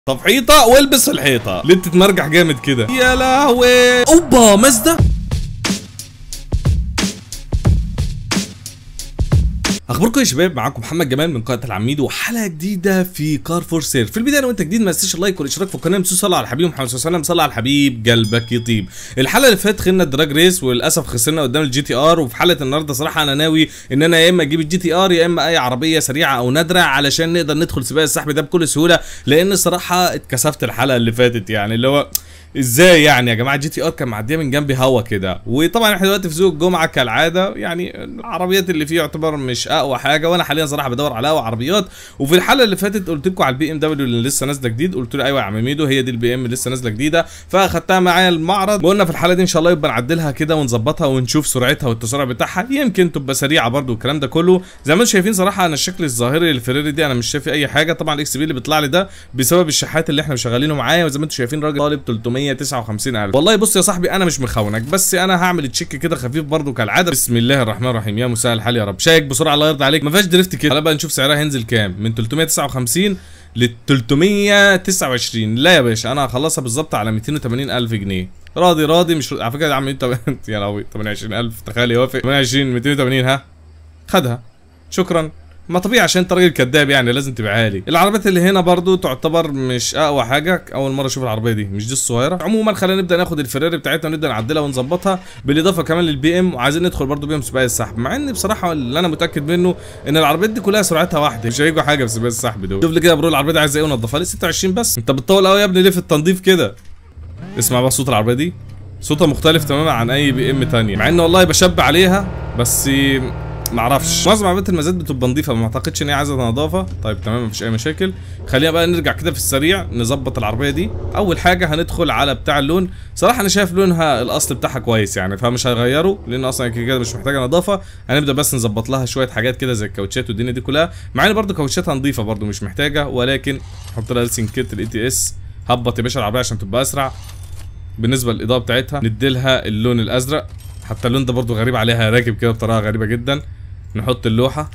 طب حيطه والبس في الحيطه ليه بتتمرجح جامد كده يا لهوي اوبا مازدا اخباركم يا شباب معاكم محمد جمال من قناه العميد وحلقه جديده في كار فور سير في البدايه لو انت جديد ما تنساش اللايك والاشتراك في القناه مسوس صلى على الحبيب محمد صلى الله عليه وسلم صلى على الحبيب قلبك يطيب الحلقه اللي فاتت خلينا الدراج ريس وللاسف خسرنا قدام الجي تي ار وفي حلقه النهارده صراحه انا ناوي ان انا يا اما اجيب الجي تي ار يا اما اي عربيه سريعه او نادره علشان نقدر ندخل سباق السحب ده بكل سهوله لان الصراحه اتكسفت الحلقه اللي فاتت يعني اللي هو ازاي يعني يا جماعه جي تي ار كان معديه من جنبي هوا كده وطبعا احنا دلوقتي في سوق الجمعه كالعاده يعني العربيات اللي فيه يعتبر مش اقوى حاجه وانا حاليا صراحه بدور على اقوى عربيات وفي الحلقه اللي فاتت قلت لكم على البي ام دبليو اللي لسه نازله جديد قلت له ايوه يا عم ميدو هي دي البي ام اللي لسه نازله جديده فاخدتها معايا المعرض وقلنا في الحلقه دي ان شاء الله يبقى نعدلها كده ونظبطها ونشوف سرعتها والتسارع بتاعها يمكن تبقى سريعه برده والكلام ده كله زي ما انتم شايفين صراحه انا الشكل الظاهري للفيراري دي انا مش شايف فيه اي حاجه طبعا الاكس بي اللي بيطلع لي ده بسبب الشحات اللي احنا شغالينه معايا وزي ما انتم شايفين راجل طالب 359 الف والله بص يا صاحبي انا مش مخونك بس انا هعمل تشيك كده خفيف برضو كالعاده بسم الله الرحمن الرحيم يا مساء الحال يا رب شيك بسرعه الله يرضى عليك ما فيهاش دريفت كده بقى نشوف سعرها هينزل كام من 359 ل 329 لا يا باشا انا هخلصها بالظبط على 280 الف جنيه راضي راضي مش على فكره يا عم انت يا لهوي 28000 تخيل يوافق 28 280 ها خدها شكرا ما طبيعي عشان انت راجل كداب يعني لازم تبيعها لي العربيات اللي هنا برضو تعتبر مش اقوى حاجه اول مره اشوف العربيه دي مش دي الصغيره عموما خلينا نبدا ناخد الفراري بتاعتنا ونبدا نعدلها ونظبطها بالاضافه كمان للبي ام وعايزين ندخل برضو بيهم سباق السحب مع ان بصراحه اللي انا متاكد منه ان العربيات دي كلها سرعتها واحده مش هيجوا حاجه في سباق السحب دول شوف لي كده يا برو العربيه دي عايزه ايه ونضفها لي 26 بس انت بتطول قوي يا ابني ليه في التنظيف كده اسمع بقى صوت العربيه دي صوتها مختلف تماما عن اي بي ام تانية مع ان والله بشب عليها بس معرفش معظم عربيات المزاد بتبقى نظيفه ما اعتقدش ان هي عايزه نظافه طيب تمام مفيش اي مشاكل خلينا بقى نرجع كده في السريع نظبط العربيه دي اول حاجه هندخل على بتاع اللون صراحه انا شايف لونها الاصل بتاعها كويس يعني فمش هغيره لان اصلا كده مش محتاجه نظافه هنبدا بس نظبط لها شويه حاجات كده زي الكاوتشات والدنيا دي كلها مع ان برده كاوتشاتها نظيفه برده مش محتاجه ولكن نحط لها السنكيت الاي تي اس هبط يا باشا العربيه عشان تبقى اسرع بالنسبه للاضاءه بتاعتها نديلها اللون الازرق حتى اللون ده برده غريب عليها راكب كده بطريقه غريبه جدا نحط اللوحه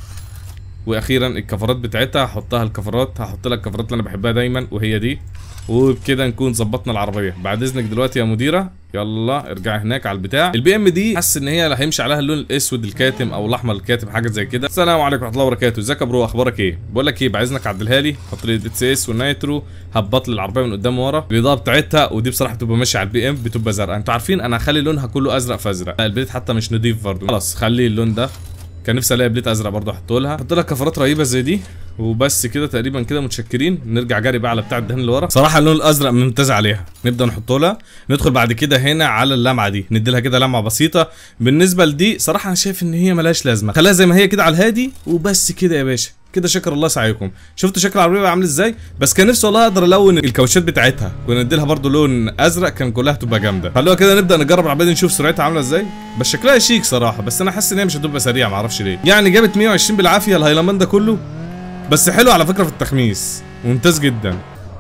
واخيرا الكفرات بتاعتها هحطها الكفرات هحط لها الكفرات اللي انا بحبها دايما وهي دي وبكده نكون ظبطنا العربيه بعد اذنك دلوقتي يا مديره يلا ارجعي هناك على البتاع البي ام دي حاسس ان هي هيمشي عليها اللون الاسود الكاتم او الاحمر الكاتم حاجه زي كده السلام عليكم ورحمه الله وبركاته ازيك يا برو اخبارك ايه بقول لك ايه بعايزنك عدلها لي حط لي الدي سي اس والنايترو هبط لي العربيه من قدام ورا الاضاءه بتاعتها ودي بصراحه بتبقى ماشيه على البي ام بتبقى زرقاء انتوا عارفين انا هخلي لونها كله ازرق فازرق البيت حتى مش نضيف برضه خلاص خلي اللون ده كان نفسي الاقي بليت ازرق برضه احط لها احط لها كفرات رهيبه زي دي وبس كده تقريبا كده متشكرين نرجع جري بقى على بتاع الدهن اللي ورا صراحه اللون الازرق ممتاز عليها نبدا نحطه لها ندخل بعد كده هنا على اللمعه دي ندي لها كده لمعه بسيطه بالنسبه لدي صراحه انا شايف ان هي ملهاش لازمه خليها زي ما هي كده على الهادي وبس كده يا باشا كده شكر الله سعيكم شفتوا شكل العربيه بقى عامل ازاي بس كان نفسي والله اقدر الون الكاوتشات بتاعتها كنا ندي لها برده لون ازرق كان كلها تبقى جامده خلوها كده نبدا نجرب العربيه دي نشوف سرعتها عامله ازاي بس شكلها شيك صراحه بس انا حاسس ان هي مش هتبقى سريعه معرفش ليه يعني جابت 120 بالعافيه الهيلمان ده كله بس حلو على فكره في التخميس ممتاز جدا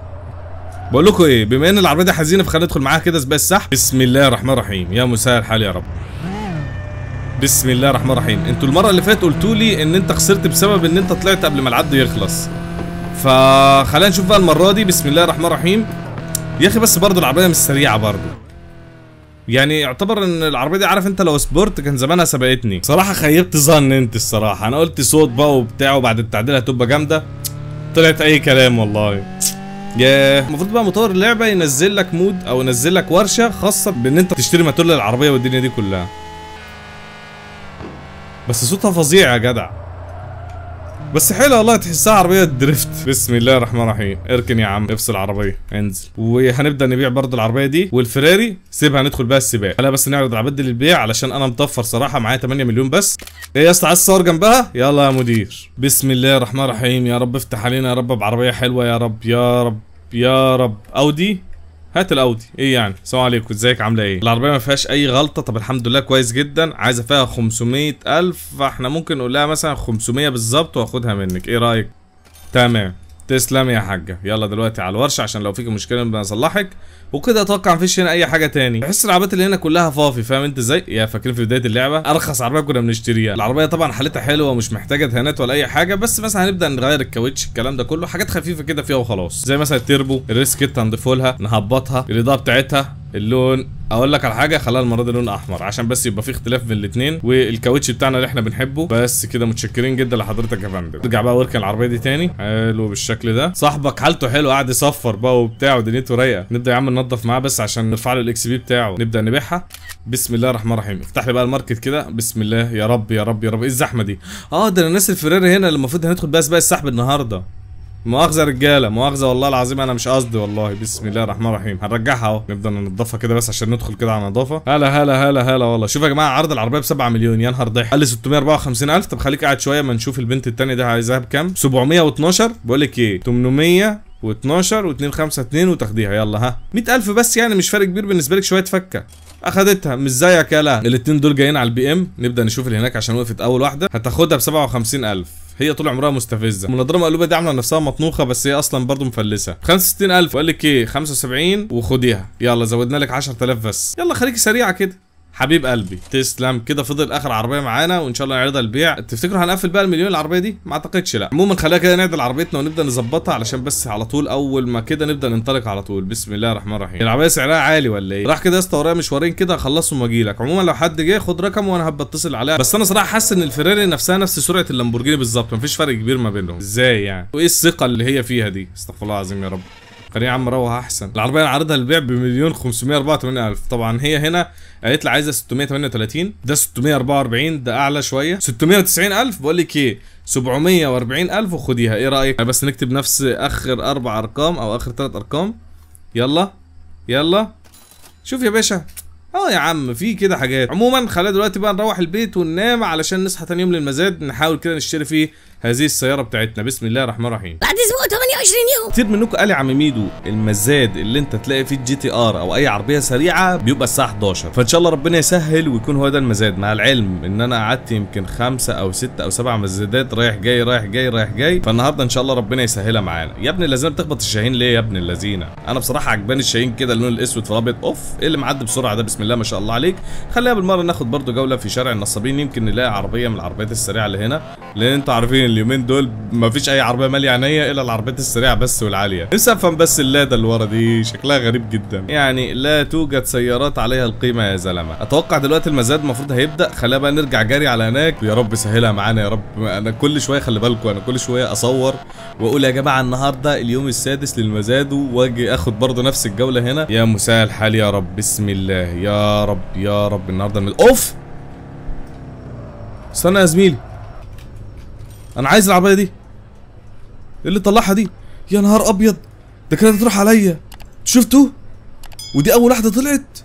بقول لكم ايه بما ان العربيه دي حزينه فخلينا ندخل معاها كده سباق السحب بسم الله الرحمن الرحيم يا مساء الحال يا رب بسم الله الرحمن الرحيم انتوا المره اللي فاتت قلتوا لي ان انت خسرت بسبب ان انت طلعت قبل ما العد يخلص فخلينا نشوف بقى المره دي بسم الله الرحمن الرحيم يا اخي بس برضه العربيه مش سريعه برضه يعني يعتبر ان العربيه دي عارف انت لو سبورت كان زمانها سبقتني صراحه خيبت ظن انت الصراحه انا قلت صوت بقى وبتاع وبعد التعديل هتبقى جامده طلعت اي كلام والله ياه المفروض بقى مطور اللعبه ينزل لك مود او ينزل لك ورشه خاصه بان انت تشتري موتور للعربيه والدنيا دي كلها بس صوتها فظيع يا جدع بس حلو والله تحسها عربية دريفت بسم الله الرحمن الرحيم اركن يا عم افصل العربية انزل وهنبدا نبيع برضه العربية دي والفراري سيبها ندخل بيها السباق خلينا بس نعرض العربيات دي للبيع علشان انا مطفر صراحة معايا 8 مليون بس ايه يا اسطى عايز تصور جنبها يلا يا مدير بسم الله الرحمن الرحيم يا رب افتح علينا يا رب بعربية حلوة يا رب يا رب يا رب اودي هات الاودي ايه يعني السلام عليكم ازيك عامله ايه العربيه ما فيهاش اي غلطه طب الحمد لله كويس جدا عايزه فيها 500 الف فاحنا ممكن نقول لها مثلا 500 بالظبط واخدها منك ايه رايك تمام تسلم يا حاجه يلا دلوقتي على الورشه عشان لو فيك مشكله نبقى نصلحك وكده اتوقع مفيش هنا اي حاجه تاني بحس العربيات اللي هنا كلها فافي فاهم انت ازاي يا فاكرين في بدايه اللعبه ارخص عربيه كنا بنشتريها العربيه طبعا حالتها حلوه ومش محتاجه دهانات ولا اي حاجه بس مثلا هنبدا نغير الكاوتش الكلام ده كله حاجات خفيفه كده فيها وخلاص زي مثلا التربو الريسكت هنضيفه لها نهبطها الاضاءه بتاعتها اللون اقول لك على حاجه خليها المره دي لون احمر عشان بس يبقى في اختلاف بين الاثنين والكاوتش بتاعنا اللي احنا بنحبه بس كده متشكرين جدا لحضرتك يا فندم ارجع بقى واركن العربيه دي تاني حلو بالشكل ده صاحبك حالته حلو قاعد يصفر بقى وبتاع ودنيته رايقه نبدا يا عم ننضف معاه بس عشان نرفع له الاكس بي بتاعه نبدا نبيعها بسم الله الرحمن الرحيم افتح لي بقى الماركت كده بسم الله يا رب يا رب يا رب ايه الزحمه دي اه ده الناس الفراري هنا اللي المفروض هندخل بقى سباق السحب النهارده مؤاخذة يا رجالة مؤاخذة والله العظيم أنا مش قصدي والله بسم الله الرحمن الرحيم هنرجعها أهو نبدأ ننضفها كده بس عشان ندخل كده على نظافة هلا هلا هلا هلا والله شوف يا جماعة عرض العربية ب 7 مليون يا نهار ضحك قال لي 654 ألف طب خليك قاعد شوية ما نشوف البنت التانية دي عايزاها بكام 712 بقول لك إيه 800 و12 و252 وتاخديها يلا ها 100000 بس يعني مش فرق كبير بالنسبة لك شوية فكة اخدتها مش زيك يالا الاتنين دول جايين على البي ام نبدا نشوف اللي هناك عشان وقفت اول واحده هتاخدها ب 57000 هي طول عمرها مستفزه المنظمه مقلوبه دي عامله نفسها مطنوخه بس هي اصلا برضو مفلسه 65000 وقال لك ايه 75 وخديها يلا زودنا لك 10000 بس يلا خليكي سريعه كده حبيب قلبي تسلم كده فضل اخر عربيه معانا وان شاء الله نعرضها للبيع تفتكروا هنقفل بقى المليون العربيه دي ما اعتقدش لا عموما خلينا كده نعدل عربيتنا ونبدا نظبطها علشان بس على طول اول ما كده نبدا ننطلق على طول بسم الله الرحمن الرحيم العربيه سعرها عالي ولا ايه راح كده يا اسطى ورايا مشوارين كده اخلصهم واجي لك عموما لو حد جه خد رقم وانا هبقى اتصل عليها بس انا صراحه حاسس ان الفيراري نفسها نفس سرعه اللامبورجيني بالظبط مفيش فرق كبير ما بينهم ازاي يعني وايه الثقه اللي هي فيها دي استغفر الله العظيم يا رب خليني يا عم روح احسن العربيه انا عارضها للبيع بمليون 584 الف طبعا هي هنا قالت لي عايزه 638 ده 644 ده اعلى شويه 690 الف بقول لك ايه 740 الف وخديها ايه رايك بس نكتب نفس اخر اربع ارقام او اخر ثلاث ارقام يلا يلا شوف يا باشا اه يا عم في كده حاجات عموما خلينا دلوقتي بقى نروح البيت وننام علشان نصحى تاني يوم للمزاد نحاول كده نشتري فيه هذه السياره بتاعتنا بسم الله الرحمن الرحيم بعد اسبوع 28 يوم كتير منكم قال يا عم ميدو المزاد اللي انت تلاقي فيه الجي تي ار او اي عربيه سريعه بيبقى الساعه 11 فان شاء الله ربنا يسهل ويكون هو ده المزاد مع العلم ان انا قعدت يمكن خمسة او ستة او سبع مزادات رايح جاي رايح جاي رايح جاي فالنهارده ان شاء الله ربنا يسهلها معانا يا ابن الذين بتخبط الشاهين ليه يا ابن الذين انا بصراحه عجباني الشاهين كده اللون الاسود في الابيض اوف ايه اللي معدي بسرعه ده بسم الله ما شاء الله عليك خلينا بالمره ناخد برضو جوله في شارع النصابين يمكن نلاقي عربيه من العربيات السريعه اللي هنا لان انتوا عارفين اليومين دول ما فيش اي عربيه ماليه عينيا الا العربيات السريعه بس والعاليه نفسي افهم بس اللاده اللي ورا دي شكلها غريب جدا يعني لا توجد سيارات عليها القيمه يا زلمه اتوقع دلوقتي المزاد المفروض هيبدا خلينا بقى نرجع جري على هناك ويا رب سهلها معانا يا رب انا كل شويه خلي بالكم انا كل شويه اصور واقول يا جماعه النهارده اليوم السادس للمزاد واجي اخد برضه نفس الجوله هنا يا مساء الحال يا رب بسم الله يا رب يا رب النهارده المز... اوف استنى يا زميلي انا عايز العربيه دي ايه اللي طلعها دي يا نهار ابيض ده كانت هتروح عليا شفتوا ودي اول واحده طلعت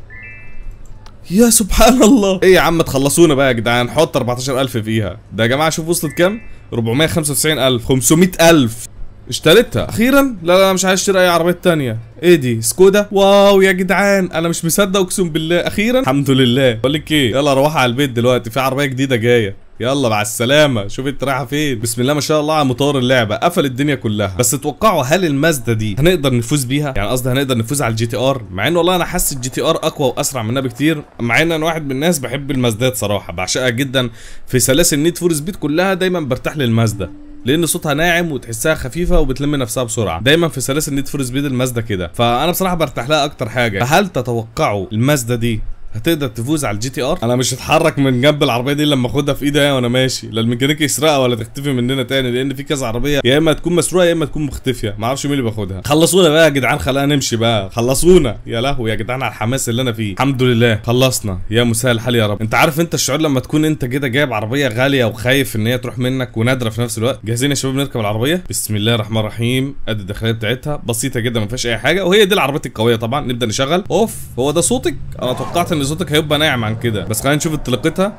يا سبحان الله ايه يا عم تخلصونا بقى يا جدعان حط 14000 فيها ده يا جماعه شوف وصلت كام 495000 500000 اشتريتها اخيرا لا لا مش عايز اشتري اي عربيه تانية ايه دي سكودا واو يا جدعان انا مش مصدق اقسم بالله اخيرا الحمد لله بقول لك ايه يلا روح على البيت دلوقتي في عربيه جديده جايه يلا مع السلامة شوف انت رايحة فين بسم الله ما شاء الله على مطور اللعبة قفل الدنيا كلها بس توقعوا هل المازدا دي هنقدر نفوز بيها يعني قصدي هنقدر نفوز على الجي تي ار مع ان والله انا حاسس الجي تي ار اقوى واسرع منها بكتير مع ان انا واحد من الناس بحب المازدات صراحة بعشقها جدا في سلاسل نيد فور سبيد كلها دايما برتاح للمازدا لان صوتها ناعم وتحسها خفيفه وبتلم نفسها بسرعه دايما في سلاسل نيد فور سبيد المازدا كده فانا بصراحه برتاح لها اكتر حاجه فهل تتوقعوا المازدا دي هتقدر تفوز على الجي تي ار انا مش هتحرك من جنب العربيه دي لما اخدها في ايدي وانا ماشي لا الميكانيكي يسرقها ولا تختفي مننا تاني لان في كذا عربيه يا اما تكون مسروقه يا اما تكون مختفيه ما اعرفش مين اللي باخدها خلصونا بقى يا جدعان خلينا نمشي بقى خلصونا يا لهوي يا جدعان على الحماس اللي انا فيه الحمد لله خلصنا يا مسهل الحال يا رب انت عارف انت الشعور لما تكون انت كده جايب عربيه غاليه وخايف ان هي تروح منك ونادره في نفس الوقت جاهزين يا شباب نركب العربيه بسم الله الرحمن الرحيم ادي الداخليه بتاعتها بسيطه جدا ما فيهاش اي حاجه وهي دي العربيات القويه طبعا نبدا نشغل اوف هو ده صوتك انا توقعت ان صوتك هيبقى ناعم عن كده بس خلينا نشوف انطلاقتها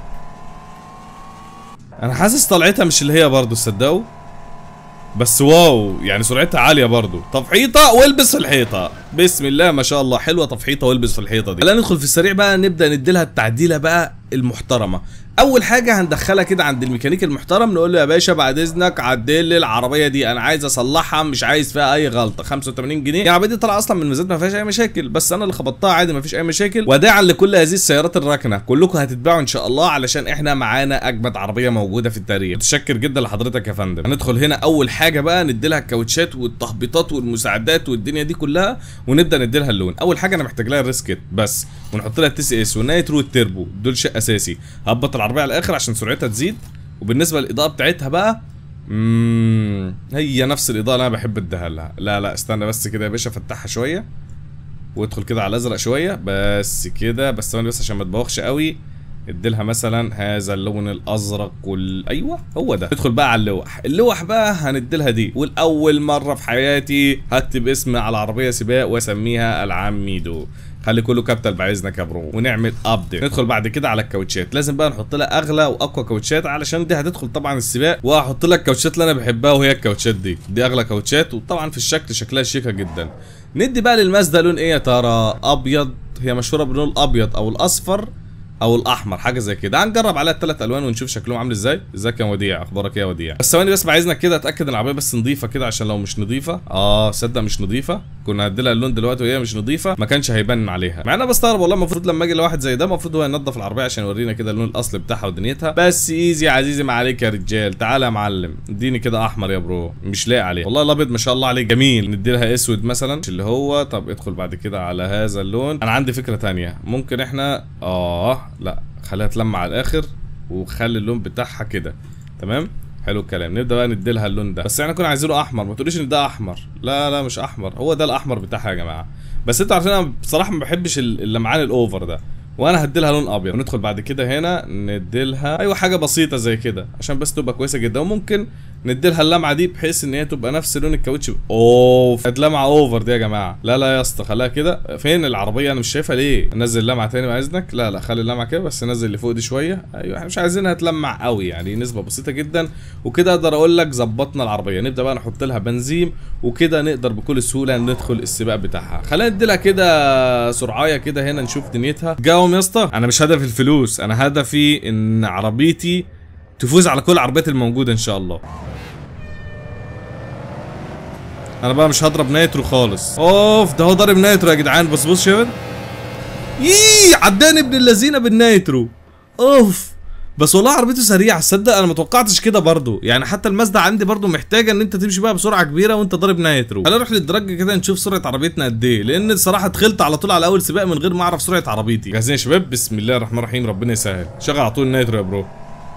انا حاسس طلعتها مش اللي هي برضه تصدقوا بس واو يعني سرعتها عاليه برضه تفحيطه والبس في الحيطه بسم الله ما شاء الله حلوه تفحيطه والبس في الحيطه دي خلينا ندخل في السريع بقى نبدا نديلها التعديله بقى المحترمه اول حاجه هندخلها كده عند الميكانيك المحترم نقول له يا باشا بعد اذنك عدل لي العربيه دي انا عايز اصلحها مش عايز فيها اي غلطه 85 جنيه العربيه دي طالعه اصلا من الميزات ما فيهاش اي مشاكل بس انا اللي خبطتها عادي ما فيش اي مشاكل وداعا لكل هذه السيارات الراكنه كلكم هتتباعوا ان شاء الله علشان احنا معانا اجمد عربيه موجوده في التاريخ متشكر جدا لحضرتك يا فندم هندخل هنا اول حاجه بقى ندي لها الكاوتشات والتهبيطات والمساعدات والدنيا دي كلها ونبدا ندي لها اللون اول حاجه انا محتاج لها الريسكت بس ونحط لها التي سي اس والنايترو والتربو دول شيء اساسي هبط العربيه على الاخر عشان سرعتها تزيد وبالنسبه للاضاءه بتاعتها بقى مم، هي نفس الاضاءه اللي انا بحب اديها لها لا لا استنى بس كده يا باشا فتحها شويه وادخل كده على الازرق شويه بس كده بس ثواني بس عشان ما تبوخش قوي اديلها مثلا هذا اللون الازرق وال ايوه هو ده ندخل بقى على اللوح اللوح بقى هنديلها دي والاول مره في حياتي هكتب اسم على عربيه سباق واسميها العم ميدو خلي كله كابتل باذنك يا برو ونعمل ابديت ندخل بعد كده على الكاوتشات لازم بقى نحط لها اغلى واقوى كاوتشات علشان دي هتدخل طبعا السباق وهحط لك الكاوتشات اللي انا بحبها وهي الكاوتشات دي دي اغلى كاوتشات وطبعا في الشكل شكلها شيكه جدا ندي بقى للمازدا لون ايه يا ترى ابيض هي مشهوره باللون الابيض او الاصفر او الاحمر حاجه زي كده هنجرب عليها الثلاث الوان ونشوف شكلهم عامل ازاي ازيك يا وديع اخبارك ايه يا وديع بس ثواني بس عايزنك كده اتاكد ان العربيه بس نظيفه كده عشان لو مش نظيفه اه صدق مش نظيفه كنا هديلها اللون دلوقتي وهي مش نظيفه ما كانش هيبان عليها مع انا بستغرب والله المفروض لما اجي لواحد زي ده المفروض هو ينظف العربيه عشان يورينا كده اللون الاصلي بتاعها ودنيتها بس ايزي يا عزيزي ما عليك يا رجال تعالى يا معلم اديني كده احمر يا برو مش لاقي عليه والله الابيض ما شاء الله عليه جميل ندي لها اسود مثلا اللي هو طب ادخل بعد كده على هذا اللون انا عندي فكره تانية ممكن احنا اه لا خليها تلمع على الاخر وخلي اللون بتاعها كده تمام حلو الكلام نبدا بقى نديلها اللون ده بس احنا كنا عايزينه احمر ما تقوليش ان ده احمر لا لا مش احمر هو ده الاحمر بتاعها يا جماعه بس انتوا عارفين انا بصراحه ما بحبش ال- اللمعان الاوفر ده وانا هديلها لون ابيض وندخل بعد كده هنا نديلها ايوه حاجه بسيطه زي كده عشان بس تبقى كويسه جدا وممكن نديلها اللمعه دي بحيث ان هي تبقى نفس لون الكاوتش اوف كانت لمعه اوفر دي يا جماعه لا لا يا اسطى خليها كده فين العربيه انا مش شايفها ليه نزل اللمعه تاني بعد اذنك لا لا خلي اللمعه كده بس نزل اللي فوق دي شويه ايوه احنا مش عايزينها تلمع قوي يعني نسبه بسيطه جدا وكده اقدر اقول لك ظبطنا العربيه نبدا بقى نحط لها بنزين وكده نقدر بكل سهوله ندخل السباق بتاعها خلينا نديلها كده سرعايه كده هنا نشوف دنيتها جاوم يا اسطى انا مش هدفي الفلوس انا هدفي ان عربيتي تفوز على كل العربيات الموجوده ان شاء الله انا بقى مش هضرب نايترو خالص اوف ده هو ضارب نايترو يا جدعان بص بص شباب يي عداني ابن اللذينه بالنايترو اوف بس والله عربيته سريعه تصدق انا ما توقعتش كده برضو يعني حتى المازدا عندي برضو محتاجه ان انت تمشي بقى بسرعه كبيره وانت ضارب نايترو خلينا نروح للدرج كده نشوف سرعه عربيتنا قد ايه لان الصراحه دخلت على طول على اول سباق من غير ما اعرف سرعه عربيتي جاهزين يا شباب بسم الله الرحمن الرحيم ربنا يسهل شغل على طول النايترو يا برو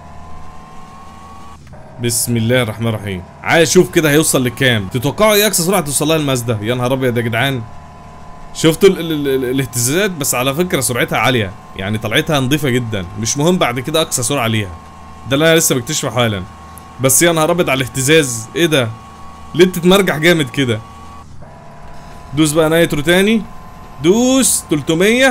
بسم الله الرحمن الرحيم عايز اشوف كده هيوصل لكام تتوقعوا ايه اقصى سرعه توصل لها المازدا يا نهار ابيض يا جدعان شفتوا ال ال ال الاهتزازات بس على فكره سرعتها عاليه يعني طلعتها نظيفه جدا مش مهم بعد كده اقصى سرعه ليها ده اللي انا لسه بكتشفه حالا بس يا نهار ابيض على الاهتزاز ايه ده ليه بتتمرجح جامد كده دوس بقى نايترو تاني دوس 300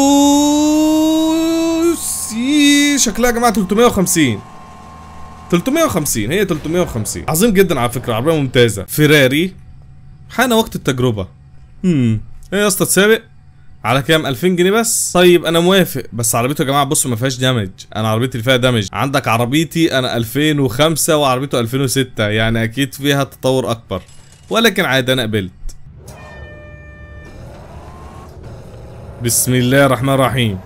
دوس يي، شكلها يا جماعه 350 350 هي 350 عظيم جدا على فكره عربيه ممتازه فيراري حان وقت التجربه امم ايه يا اسطى تسابق على كام 2000 جنيه بس طيب انا موافق بس عربيته يا جماعه بصوا ما فيهاش دامج انا عربيتي اللي فيها دامج عندك عربيتي انا 2005 وعربيته 2006 يعني اكيد فيها تطور اكبر ولكن عادي انا قبلت بسم الله الرحمن الرحيم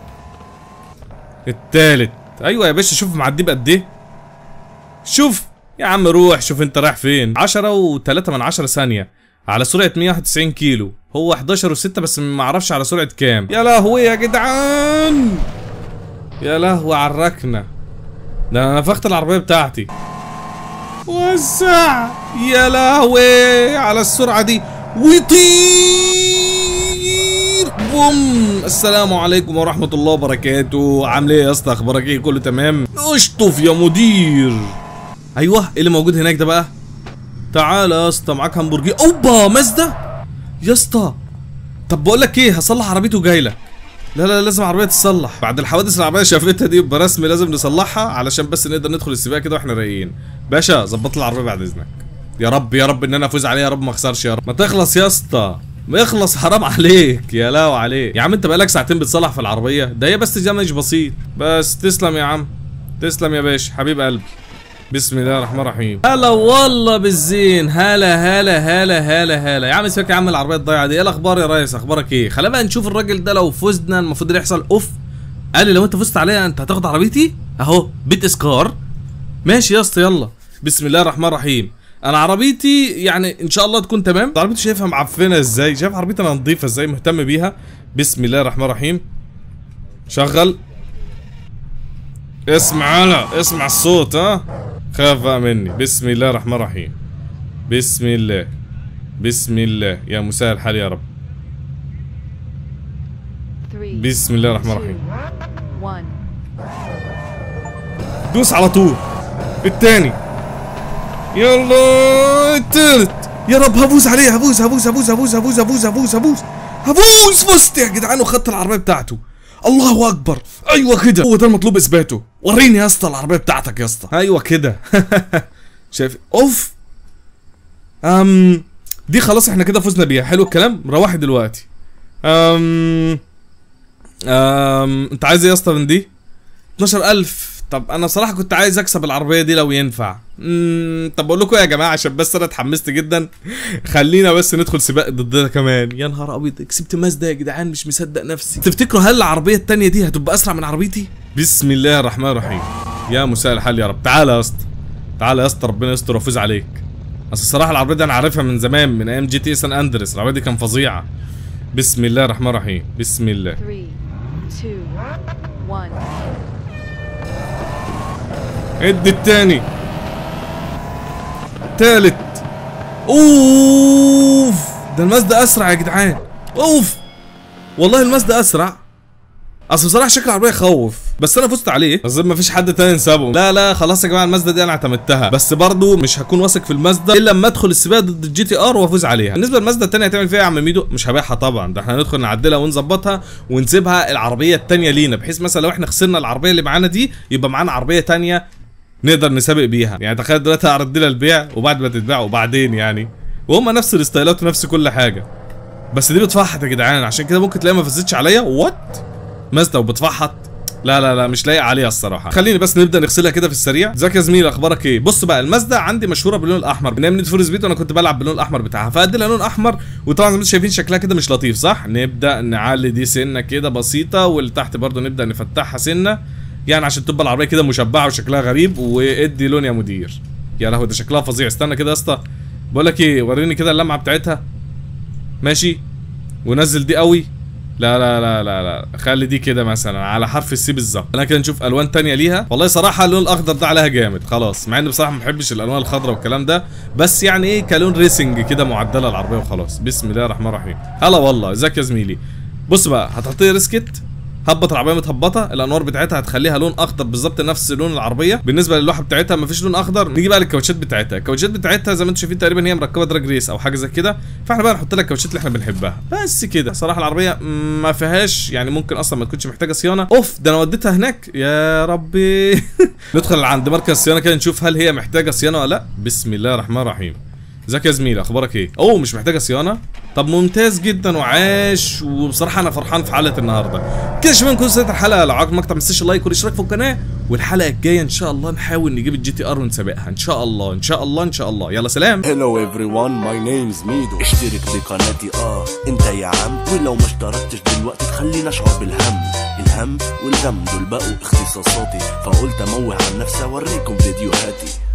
التالت ايوه يا باشا شوف معديه بقد ايه شوف يا عم روح شوف انت رايح فين 10 و3 من 10 ثانية على سرعة 191 كيلو هو 11 و6 بس ما اعرفش على سرعة كام يا لهوي يا جدعان يا لهوي على الركنة ده انا نفخت العربية بتاعتي وسع يا لهوي على السرعة دي ويطير بوم السلام عليكم ورحمة الله وبركاته عامل ايه يا اسطى اخبارك ايه كله تمام اشطف يا مدير ايوه ايه اللي موجود هناك ده بقى تعالى يا اسطى معاك همبرجر اوبا مازدا يا اسطى طب بقول لك ايه هصلح عربيته جاي لك لا لا لازم عربيه تتصلح بعد الحوادث اللي العربيه شافتها دي يبقى رسمي لازم نصلحها علشان بس نقدر ندخل السباق كده واحنا رايقين باشا ظبط لي العربيه بعد اذنك يا رب يا رب ان انا افوز عليها يا رب ما اخسرش يا رب ما تخلص يا اسطى ما يخلص حرام عليك يا لاو عليك يا عم انت بقالك ساعتين بتصلح في العربيه ده هي بس دمج بسيط بس تسلم يا عم تسلم يا باشا حبيب قلبي بسم الله الرحمن الرحيم هلا والله بالزين هلا هلا هلا هلا هلا يا عم سيبك يا عم العربيه الضايعه دي ايه الاخبار يا ريس اخبارك ايه خلينا بقى نشوف الراجل ده لو فزنا المفروض اللي يحصل اوف قال لي لو انت فزت عليا انت هتاخد عربيتي اهو بيت اسكار ماشي يا اسطى يلا بسم الله الرحمن الرحيم انا عربيتي يعني ان شاء الله تكون تمام عربيتي شايفها معفنه ازاي شايف عربيتي انا نظيفه ازاي مهتم بيها بسم الله الرحمن الرحيم شغل اسمع هلا اسمع الصوت ها خاف بقى مني بسم الله الرحمن الرحيم بسم الله بسم الله يا مساء الحال يا رب بسم الله الرحمن الرحيم دوس على طول التاني يلا التالت يا رب هفوز عليه هفوز هفوز هفوز هفوز هفوز هفوز هفوز هفوز هفوز فزت يا جدعان وخدت العربيه بتاعته الله اكبر ايوه كده هو ده المطلوب اثباته وريني يا اسطى العربيه بتاعتك يا اسطى ايوه كده شايف اوف ام دي خلاص احنا كده فزنا بيها حلو الكلام روحي دلوقتي ام ام انت عايز ايه يا اسطى من دي 12000 طب انا صراحه كنت عايز اكسب العربيه دي لو ينفع امم طب اقول لكم يا جماعه عشان بس انا اتحمست جدا خلينا بس ندخل سباق ضدنا كمان يا نهار ابيض كسبت مازدا يا جدعان مش مصدق نفسي تفتكروا هل العربيه التانية دي هتبقى اسرع من عربيتي بسم الله الرحمن الرحيم يا مساء الحال يا رب تعالى يا اسطى تعالى يا اسطى ربنا يستر ويفوز عليك اصل الصراحه العربيه دي انا عارفها من زمان من ايام جي تي سان اندرس العربيه دي كان فظيعه بسم الله الرحمن الرحيم بسم الله 3 2 1 ادي التاني تالت اوف ده المازدا اسرع يا جدعان اوف والله المازدا اسرع اصل بصراحه شكل العربيه يخوف بس انا فزت عليه اظن مفيش حد تاني نسابه لا لا خلاص يا جماعه المازدا دي انا اعتمدتها بس برضو مش هكون واثق في المازدا الا لما ادخل السباق ضد الجي تي ار وافوز عليها بالنسبه للمازدا التانيه هتعمل فيها إيه يا عم ميدو مش هبيعها طبعا ده احنا هندخل نعدلها ونظبطها ونسيبها العربيه التانيه لينا بحيث مثلا لو احنا خسرنا العربيه اللي معانا دي يبقى معانا عربيه تانيه نقدر نسابق بيها يعني تخيل دلوقتي هعرض لها البيع وبعد ما تتباع وبعدين يعني وهم نفس الستايلات ونفس كل حاجه بس دي بتفحط يا جدعان عشان كده ممكن تلاقيها ما فازتش عليا وات مازدا وبتفحط لا لا لا مش لايق عليها الصراحه خليني بس نبدا نغسلها كده في السريع ازيك يا زميلي اخبارك ايه بص بقى المازدا عندي مشهوره باللون الاحمر من ايام نيد فور سبيد وانا كنت بلعب باللون الاحمر بتاعها فادي لها لون احمر وطبعا زي ما انتم شايفين شكلها كده مش لطيف صح نبدا نعلي دي سنه كده بسيطه واللي تحت برضو نبدا نفتحها سنه يعني عشان تبقى العربيه كده مشبعه وشكلها غريب وادي لون يا مدير يا لهوي ده شكلها فظيع استنى كده يا اسطى بقول لك ايه وريني كده اللمعه بتاعتها ماشي ونزل دي قوي لا لا لا لا لا خلي دي كده مثلا على حرف السي بالظبط انا كده نشوف الوان تانية ليها والله صراحه اللون الاخضر ده عليها جامد خلاص مع اني بصراحه ما بحبش الالوان الخضراء والكلام ده بس يعني ايه كلون ريسنج كده معدله العربيه وخلاص بسم الله الرحمن الرحيم هلا والله ازيك يا زميلي بص بقى هتحط لي ريسكت هبط العربيه متهبطه الانوار بتاعتها هتخليها لون اخضر بالظبط نفس لون العربيه بالنسبه للوحه بتاعتها مفيش لون اخضر نيجي بقى للكاوتشات بتاعتها الكاوتشات بتاعتها زي ما انتم شايفين تقريبا هي مركبه دراج ريس او حاجه زي كده فاحنا بقى نحط لها الكاوتشات اللي احنا بنحبها بس كده صراحه العربيه ما فيهاش يعني ممكن اصلا ما تكونش محتاجه صيانه اوف ده انا وديتها هناك يا ربي ندخل عند مركز صيانه كده نشوف هل هي محتاجه صيانه ولا لا بسم الله الرحمن الرحيم ازيك يا زميلي اخبارك ايه اوه مش محتاجه صيانه طب ممتاز جدا وعاش وبصراحه انا فرحان في حلقه النهارده كده يا شباب نكون وصلت الحلقه لو عجبك المقطع ما تنساش اللايك والاشتراك في القناه والحلقه الجايه ان شاء الله نحاول نجيب الجي تي ار ونسابقها ان شاء الله ان شاء الله ان شاء الله يلا سلام Hello everyone my name's ميدو اشترك بقناتي اه انت يا عم ولو ما اشتركتش دلوقتي تخليني اشعر بالهم الهم والغم دول بقوا اختصاصاتي فقلت اموه عن نفسي اوريكم فيديوهاتي